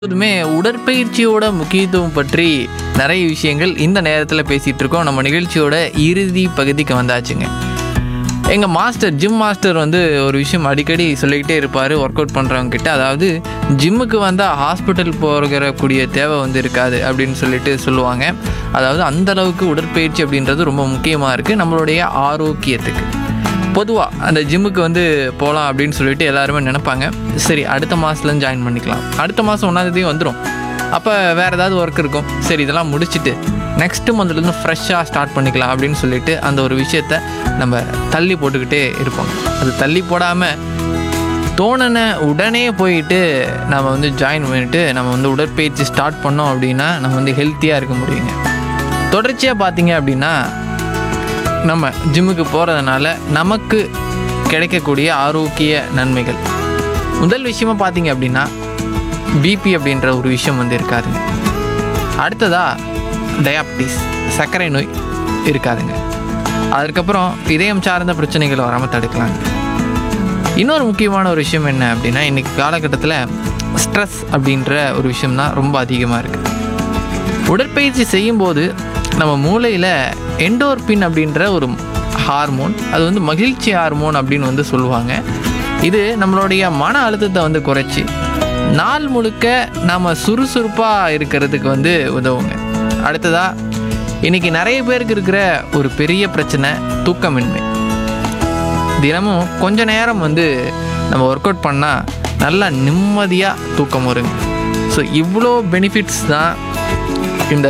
எப்போதுமே உடற்பயிற்சியோட முக்கியத்துவம் பற்றி நிறைய விஷயங்கள் இந்த நேரத்தில் பேசிகிட்டு இருக்கோம் நம்ம நிகழ்ச்சியோட இறுதி பகுதிக்கு வந்தாச்சுங்க எங்கள் மாஸ்டர் ஜிம் மாஸ்டர் வந்து ஒரு விஷயம் அடிக்கடி சொல்லிக்கிட்டே இருப்பார் ஒர்க் அவுட் பண்ணுறவங்க கிட்ட அதாவது ஜிம்முக்கு வந்தால் ஹாஸ்பிட்டல் போகிறக்கூடிய தேவை வந்து இருக்காது அப்படின்னு சொல்லிட்டு சொல்லுவாங்க அதாவது அந்த அளவுக்கு உடற்பயிற்சி அப்படின்றது ரொம்ப முக்கியமாக இருக்குது நம்மளுடைய ஆரோக்கியத்துக்கு பொதுவாக அந்த ஜிம்முக்கு வந்து போகலாம் அப்படின்னு சொல்லிட்டு எல்லாருமே நினைப்பாங்க சரி அடுத்த மாதத்துலேருந்து ஜாயின் பண்ணிக்கலாம் அடுத்த மாதம் ஒன்றாந்தேதி வந்துடும் அப்போ வேறு ஏதாவது ஒர்க் இருக்கும் சரி இதெல்லாம் முடிச்சுட்டு நெக்ஸ்ட்டு மந்த்லேருந்து ஃப்ரெஷ்ஷாக ஸ்டார்ட் பண்ணிக்கலாம் அப்படின்னு சொல்லிட்டு அந்த ஒரு விஷயத்த நம்ம தள்ளி போட்டுக்கிட்டே இருப்போம் அது தள்ளி போடாமல் தோணுன உடனே போயிட்டு நம்ம வந்து ஜாயின் பண்ணிட்டு நம்ம வந்து உடற்பயிற்சி ஸ்டார்ட் பண்ணோம் அப்படின்னா நம்ம வந்து ஹெல்த்தியாக இருக்க முடியுங்க தொடர்ச்சியாக பார்த்தீங்க அப்படின்னா நம்ம ஜிம்முக்கு போகிறதுனால நமக்கு கிடைக்கக்கூடிய ஆரோக்கிய நன்மைகள் முதல் விஷயமா பார்த்தீங்க அப்படின்னா பிபி அப்படின்ற ஒரு விஷயம் வந்து இருக்காதுங்க அடுத்ததா டயாபிட்டிஸ் சர்க்கரை நோய் இருக்காதுங்க அதுக்கப்புறம் இதயம் சார்ந்த பிரச்சனைகள் வராமல் தடுக்கலாங்க இன்னொரு முக்கியமான ஒரு விஷயம் என்ன அப்படின்னா இன்றைக்கி காலகட்டத்தில் ஸ்ட்ரெஸ் அப்படின்ற ஒரு விஷயம் தான் ரொம்ப அதிகமாக இருக்குது உடற்பயிற்சி செய்யும்போது நம்ம மூளையில் எண்டோர்பின் அப்படின்ற ஒரு ஹார்மோன் அது வந்து மகிழ்ச்சி ஹார்மோன் அப்படின்னு வந்து சொல்லுவாங்க இது நம்மளுடைய மன அழுத்தத்தை வந்து குறைச்சி நாள் முழுக்க நாம் சுறுசுறுப்பாக இருக்கிறதுக்கு வந்து உதவுங்க அடுத்ததாக இன்றைக்கி நிறைய பேருக்கு இருக்கிற ஒரு பெரிய பிரச்சனை தூக்கமின்மை தினமும் கொஞ்ச நேரம் வந்து நம்ம ஒர்க் அவுட் பண்ணால் நல்லா நிம்மதியாக தூக்கம் வருங்க ஸோ இவ்வளோ பெனிஃபிட்ஸ் தான் இந்த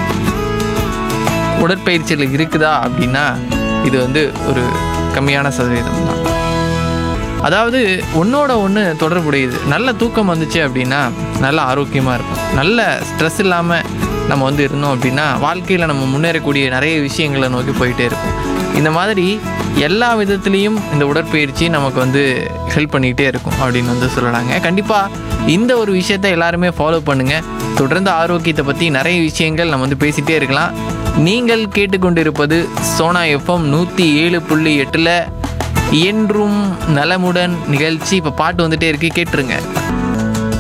உடற்பயிற்சியில் இருக்குதா அப்படின்னா இது வந்து ஒரு கம்மியான சதவீதம் தான் அதாவது ஒன்றோட ஒன்று தொடர்புடையது நல்ல தூக்கம் வந்துச்சு அப்படின்னா நல்ல ஆரோக்கியமாக இருக்கும் நல்ல ஸ்ட்ரெஸ் இல்லாமல் நம்ம வந்து இருந்தோம் அப்படின்னா வாழ்க்கையில் நம்ம முன்னேறக்கூடிய நிறைய விஷயங்களை நோக்கி போயிட்டே இருப்போம் இந்த மாதிரி எல்லா விதத்துலேயும் இந்த உடற்பயிற்சி நமக்கு வந்து ஹெல்ப் பண்ணிக்கிட்டே இருக்கும் அப்படின்னு வந்து சொல்லலாங்க கண்டிப்பாக இந்த ஒரு விஷயத்தை எல்லாருமே ஃபாலோ பண்ணுங்கள் தொடர்ந்து ஆரோக்கியத்தை பற்றி நிறைய விஷயங்கள் நம்ம வந்து பேசிகிட்டே இருக்கலாம் நீங்கள் கேட்டுக்கொண்டிருப்பது சோனா எஃப்எம் நூற்றி ஏழு புள்ளி எட்டில் என்றும் நலமுடன் நிகழ்ச்சி இப்போ பாட்டு வந்துட்டே இருக்கு கேட்டுருங்க